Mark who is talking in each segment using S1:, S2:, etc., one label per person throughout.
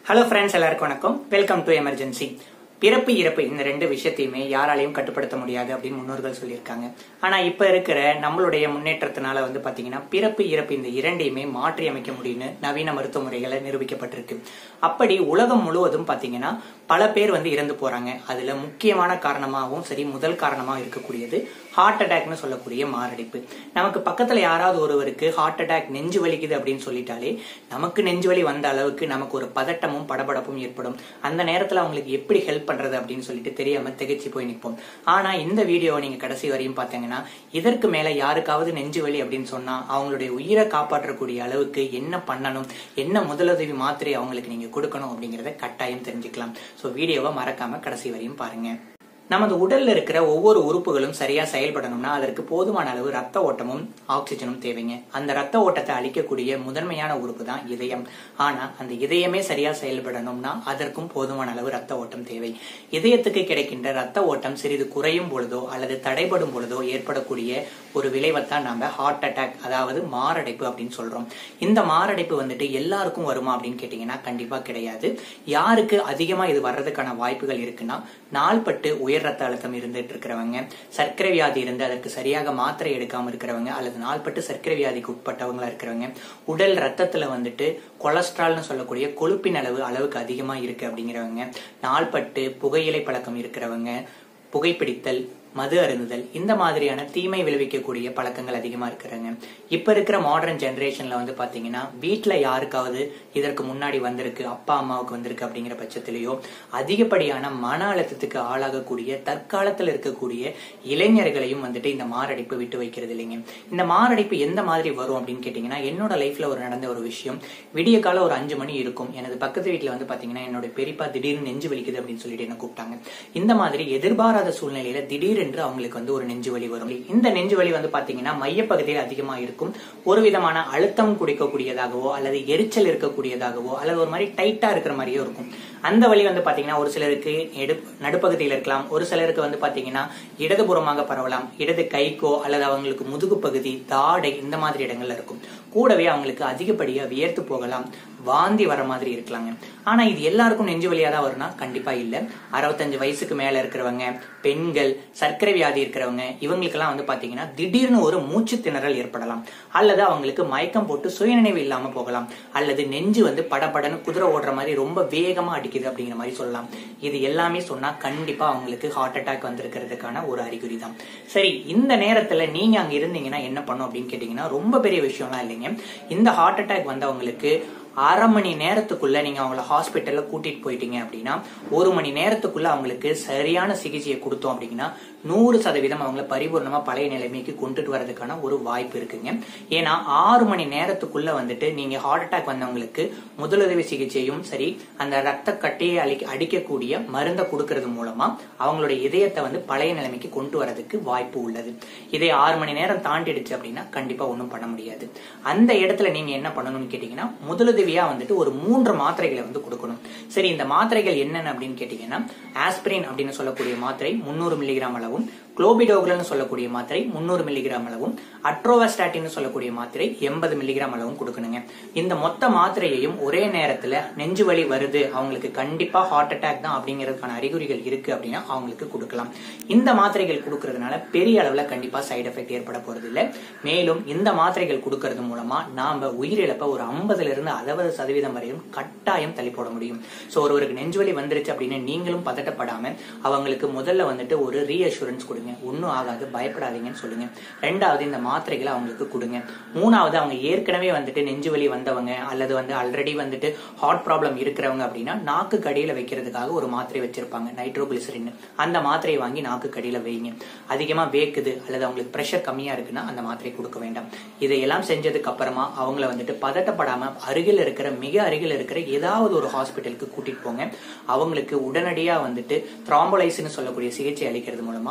S1: hello friends எல்லாருக்கும் வணக்கம் welcome to emergency பிறப்பு இறப்பு இந்த ரெண்டு விஷயத்தையுமே யாராலையும் கட்டுப்படுத்த முடியாது அப்படின்னு முன்னோர்கள் சொல்லியிருக்காங்க ஆனா இப்ப இருக்கிற நம்மளுடைய முன்னேற்றத்தினால வந்து பாத்தீங்கன்னா பிறப்பு இறப்பு இந்த இரண்டையுமே மாற்றி அமைக்க முடியும்னு நவீன மருத்துவ முறைகளை நிரூபிக்கப்பட்டிருக்கு அப்படி உலகம் முழுவதும் பாத்தீங்கன்னா பல பேர் வந்து இறந்து போறாங்க அதுல முக்கியமான காரணமாகவும் சரி முதல் காரணமாக இருக்கக்கூடியது ஹார்ட் அட்டாக்னு சொல்லக்கூடிய மாரடைப்பு நமக்கு பக்கத்துல யாராவது ஒருவருக்கு ஹார்ட் அட்டாக் நெஞ்சு வலிக்குது அப்படின்னு சொல்லிட்டாலே நமக்கு நெஞ்சு வலி வந்த அளவுக்கு நமக்கு ஒரு பதட்டமும் படபடப்பும் ஏற்படும் அந்த நேரத்துல அவங்களுக்கு எப்படி ஹெல்ப் பண்றது அப்படின்னு சொல்லிட்டு தெரியாம திகைச்சு போய் நிற்போம் ஆனா இந்த வீடியோவை நீங்க கடைசி வரையும் பாத்தீங்கன்னா இதற்கு மேல யாருக்காவது நெஞ்சு வலி அப்படின்னு சொன்னா அவங்களுடைய உயிரை காப்பாற்றக்கூடிய அளவுக்கு என்ன பண்ணணும் என்ன முதலுதவி மாத்திரை அவங்களுக்கு நீங்க கொடுக்கணும் அப்படிங்கறத கட்டாயம் தெரிஞ்சுக்கலாம் சோ வீடியோவை மறக்காம கடைசி வரையும் பாருங்க நமது உடல்ல இருக்கிற ஒவ்வொரு உறுப்புகளும் சரியா செயல்படணும்னா அதற்கு போதுமான அளவு ரத்த ஓட்டமும் ஆக்சிஜனும் தேவைங்க அந்த ரத்த ஓட்டத்தை அளிக்கக்கூடிய முதன்மையான உறுப்பு தான் இதயம் ஆனா அந்த இதயமே சரியா செயல்படணும்னா அதற்கும் போதுமான அளவு ரத்த ஓட்டம் தேவை இதயத்துக்கு கிடைக்கின்ற ரத்த ஓட்டம் சிறிது குறையும் பொழுதோ அல்லது தடைபடும் பொழுதோ ஏற்படக்கூடிய ஒரு விளைவைத்தான் நாம ஹார்ட் அட்டாக் அதாவது மாரடைப்பு அப்படின்னு சொல்றோம் இந்த மாரடைப்பு வந்துட்டு எல்லாருக்கும் வருமா அப்படின்னு கேட்டீங்கன்னா கண்டிப்பா கிடையாது யாருக்கு அதிகமா இது வர்றதுக்கான வாய்ப்புகள் இருக்குன்னா நாள்பட்டு உயர் ரத்த அழுத்தம் இருந்துட்டு இருக்கிறவங்க சர்க்கரை வியாதி இருந்து அதற்கு சரியாக மாத்திரை எடுக்காம இருக்கிறவங்க அல்லது நாள்பட்டு சர்க்கரை வியாதிக்கு உட்பட்டவங்களா இருக்கிறவங்க உடல் ரத்தத்துல வந்துட்டு கொலஸ்ட்ரால்னு சொல்லக்கூடிய கொழுப்பின் அளவு அளவுக்கு அதிகமா இருக்கு அப்படிங்கிறவங்க நாள்பட்டு புகையிலை பழக்கம் இருக்கிறவங்க புகைப்பிடித்தல் மது அருந்துதல் இந்த மாதிரியான தீமை விளைவிக்கக்கூடிய பழக்கங்கள் அதிகமா இருக்கிறாங்க இப்ப இருக்கிற மாடர்ன் ஜெனரேஷன்ல வந்து பாத்தீங்கன்னா வீட்டுல யாருக்காவது இதற்கு முன்னாடி வந்திருக்கு அப்பா அம்மாவுக்கு வந்திருக்கு அப்படிங்கிற பட்சத்திலேயோ அதிகப்படியான மன அழுத்தத்துக்கு ஆளாகக்கூடிய தற்காலத்தில் இருக்கக்கூடிய இளைஞர்களையும் வந்துட்டு இந்த மாரடைப்பு விட்டு வைக்கிறது இல்லைங்க இந்த மாரடைப்பு எந்த மாதிரி வரும் அப்படின்னு கேட்டீங்கன்னா என்னோட லைஃப்ல ஒரு நடந்த ஒரு விஷயம் விடிய காலம் ஒரு அஞ்சு மணி இருக்கும் எனது பக்கத்து வீட்டுல வந்து பாத்தீங்கன்னா என்னோட பெரியப்பா திடீர்னு நெஞ்சு வலிக்குது அப்படின்னு சொல்லிட்டு என்ன கூப்பிட்டாங்க இந்த மாதிரி எதிர்பாராத சூழ்நிலையில திடீரென்று அவங்களுக்கு வந்து ஒரு நெஞ்சு வலி வரும் இந்த நெஞ்சு வலி வந்து பாத்தீங்கன்னா மையப்பகுதியில் அதிகமா இருக்கும் ஒரு விதமான அழுத்தம் குடிக்கக்கூடியதாகவோ அல்லது எரிச்சல் இருக்கக்கூடியதாகவோ அல்லது ஒரு மாதிரி டைட்டா இருக்கிற மாதிரியோ இருக்கும் அந்த வலி வந்து பாத்தீங்கன்னா ஒரு சிலருக்கு நடுப்பகுதியில் இருக்கலாம் ஒரு சிலருக்கு வந்து பாத்தீங்கன்னா இடதுபுறமாக பரவலாம் இடது கைக்கோ அல்லது அவங்களுக்கு முதுகு பகுதி தாடை இந்த மாதிரி இடங்கள்ல இருக்கும் கூடவே அவங்களுக்கு அதிகப்படியா வியர்த்து போகலாம் வாந்தி வர மாதிரி இருக்கலாங்க ஆனா இது எல்லாருக்கும் நெஞ்சு வலியா தான் வரும்னா கண்டிப்பா இல்ல அறுபத்தஞ்சு வயசுக்கு மேல இருக்கிறவங்க பெண்கள் சர்க்கரை வியாதி இருக்கிறவங்க இவங்களுக்கெல்லாம் வந்து பாத்தீங்கன்னா திடீர்னு ஒரு மூச்சு திணறல் ஏற்படலாம் அல்லது அவங்களுக்கு மயக்கம் போட்டு சுயநினைவு இல்லாம போகலாம் அல்லது நெஞ்சு வந்து படபடன்னு குதிரை ஓடுற மாதிரி ரொம்ப வேகமா அடிக்குது அப்படிங்கிற மாதிரி சொல்லலாம் இது எல்லாமே சொன்னா கண்டிப்பா அவங்களுக்கு ஹார்ட் அட்டாக் வந்திருக்கிறதுக்கான ஒரு அறிகுறி தான் சரி இந்த நேரத்துல நீங்க அங்க இருந்தீங்கன்னா என்ன பண்ணும் அப்படின்னு கேட்டீங்கன்னா ரொம்ப பெரிய விஷயம்லாம் இல்லைங்க இந்த ஹார்ட் அட்டாக் வந்தவங்களுக்கு அரை மணி நேரத்துக்குள்ள நீங்க அவங்கள ஹாஸ்பிட்டல்ல கூட்டிட்டு போயிட்டீங்க அப்படின்னா ஒரு மணி நேரத்துக்குள்ள அவங்களுக்கு சரியான சிகிச்சையை கொடுத்தோம் அப்படின்னா நூறு சதவீதம் அவங்கள பரிபூர்ணமா பழைய நிலைமைக்கு கொண்டுட்டு வரதுக்கான ஒரு வாய்ப்பு இருக்குங்க ஏன்னா ஆறு மணி நேரத்துக்குள்ள வந்துட்டு நீங்க ஹார்ட் அட்டாக் வந்தவங்களுக்கு முதலுதவி சிகிச்சையும் சரி அந்த ரத்த கட்டியை அழி அடிக்கக்கூடிய மருந்தை கொடுக்கறது மூலமா அவங்களுடைய இதயத்தை வந்து பழைய நிலைமைக்கு கொண்டு வரதுக்கு வாய்ப்பு உள்ளது இதை ஆறு மணி நேரம் தாண்டிடுச்சு அப்படின்னா கண்டிப்பா ஒன்றும் பண்ண முடியாது அந்த இடத்துல நீங்க என்ன பண்ணணும்னு கேட்டீங்கன்னா முதலுதவியா வந்துட்டு ஒரு மூன்று மாத்திரைகளை வந்து கொடுக்கணும் சரி இந்த மாத்திரைகள் என்னென்ன அப்படின்னு கேட்டீங்கன்னா ஆஸ்பிரின் அப்படின்னு சொல்லக்கூடிய மாத்திரை முன்னூறு மில்லிகிராம் அளவும் குளோபிடோகுலன்னு சொல்லக்கூடிய மாத்திரை முன்னூறு மில்லிகிராம் அளவும் அட்ரோவாஸ்டாட்டின்னு சொல்லக்கூடிய மாத்திரை எண்பது மில்லிகிராம் அளவும் கொடுக்கணுங்க இந்த மொத்த மாத்திரையையும் ஒரே நேரத்துல நெஞ்சு வலி வருது அவங்களுக்கு கண்டிப்பா ஹார்ட் அட்டாக் தான் அப்படிங்கிறதுக்கான அறிகுறிகள் இருக்கு அப்படின்னா அவங்களுக்கு கொடுக்கலாம் இந்த மாத்திரைகள் கொடுக்கறதுனால பெரிய அளவுல கண்டிப்பா சைடு எஃபெக்ட் ஏற்பட போறது இல்லை மேலும் இந்த மாத்திரைகள் கொடுக்கறது மூலமா நாம உயிரிழப்ப ஒரு ஐம்பதுல இருந்து அறுபது சதவீதம் வரையும் கட்டாயம் தள்ளி போட முடியும் சோ ஒருவருக்கு நெஞ்சு வலி வந்துருச்சு அப்படின்னு நீங்களும் பதட்டப்படாம அவங்களுக்கு முதல்ல வந்துட்டு ஒரு ரீஅஷூரன்ஸ் கொடுங்க ஒன்னும் ஆகாது பயப்படாதீங்கன்னு சொல்லுங்க ரெண்டாவது இந்த மாத்திரைகளை அவங்களுக்கு கொடுங்க மூணாவது அவங்க ஏற்கனவே வந்துட்டு நெஞ்சு வலி வந்தவங்க அல்லது வந்து ஆல்ரெடி வந்துட்டு ஹார்ட் ப்ராப்ளம் இருக்கிறவங்க அப்படின்னா நாக்கு கடியில வைக்கிறதுக்காக ஒரு மாத்திரை வச்சிருப்பாங்க நைட்ரோகிளிசரின் அந்த மாத்திரையை வாங்கி நாக்கு கடியில வைங்க அதிகமா வேக்குது அல்லது அவங்களுக்கு ப்ரெஷர் கம்மியா இருக்குன்னா அந்த மாத்திரை கொடுக்க வேண்டாம் இதையெல்லாம் செஞ்சதுக்கு அப்புறமா அவங்கள வந்துட்டு பதட்டப்படாம அருகில் இருக்கிற மிக அருகில் இருக்கிற ஏதாவது ஒரு ஹாஸ்பிட்டலுக்கு கூட்டிட்டு போங்க அவங்களுக்கு உடனடியா வந்துட்டு த்ராம்போலைஸ்னு சொல்லக்கூடிய சிகிச்சை அளிக்கிறது மூலமா அவங்களுடைய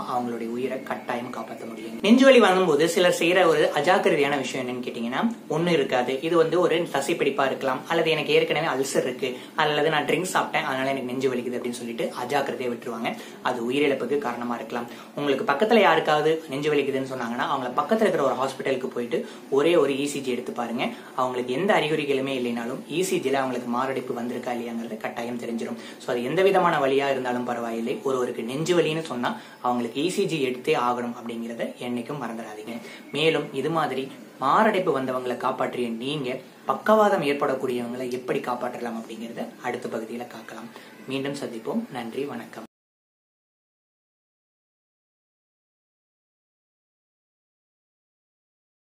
S1: அவங்களுடைய உயிரை கட்டாயம் காப்பாற்ற முடியும் நெஞ்சுவலி வாங்கும்போது சிலர் செய்யற ஒரு அஜாக்கிரதையான விஷயம் என்னன்னு கேட்டீங்கன்னா ஒண்ணு இருக்காது இது வந்து ஒரு தசைப்பிடிப்பா இருக்கலாம் அல்லது எனக்கு ஏற்கனவே அல்சர் இருக்கு அல்லது நான் ட்ரிங்க்ஸ் சாப்பிட்டேன் அதனால எனக்கு நெஞ்சு வலிக்குது அப்படின்னு சொல்லிட்டு அஜாக்கிரதையை விட்டுருவாங்க அது உயிரிழப்புக்கு காரணமா இருக்கலாம் உங்களுக்கு பக்கத்துல யாருக்காவது நெஞ்சு வலிக்குதுன்னு சொன்னாங்கன்னா அவங்கள பக்கத்துல இருக்கிற ஒரு ஹாஸ்பிட்டலுக்கு போயிட்டு ஒரே ஒரு இசிஜி எடுத்து பாருங்க அவங்களுக்கு எந்த அறிகுறிகளுமே இல்லைனாலும் இசிஜில அவங்களுக்கு மாரடைப்பு வந்திருக்கா இல்லையாங்கிறது கட்டாயம் தெரிஞ்சிடும் ஸோ அது எந்த விதமான வழியா இருந்தாலும் பரவாயில்லை ஒருவருக்கு நெஞ்சு வலின்னு சொன்னா அவங்களுக்கு இசிஜி எடுத்தே ஆகணும் அப்படிங்கறத என்னைக்கும் மறந்துடாதீங்க மேலும் இது மாதிரி மாரடைப்பு வந்தவங்களை காப்பாற்றிய நீங்க பக்கவாதம் ஏற்படக்கூடியவங்களை எப்படி காப்பாற்றலாம் அப்படிங்கறத அடுத்த பகுதியில காக்கலாம் மீண்டும் சந்திப்போம் நன்றி வணக்கம்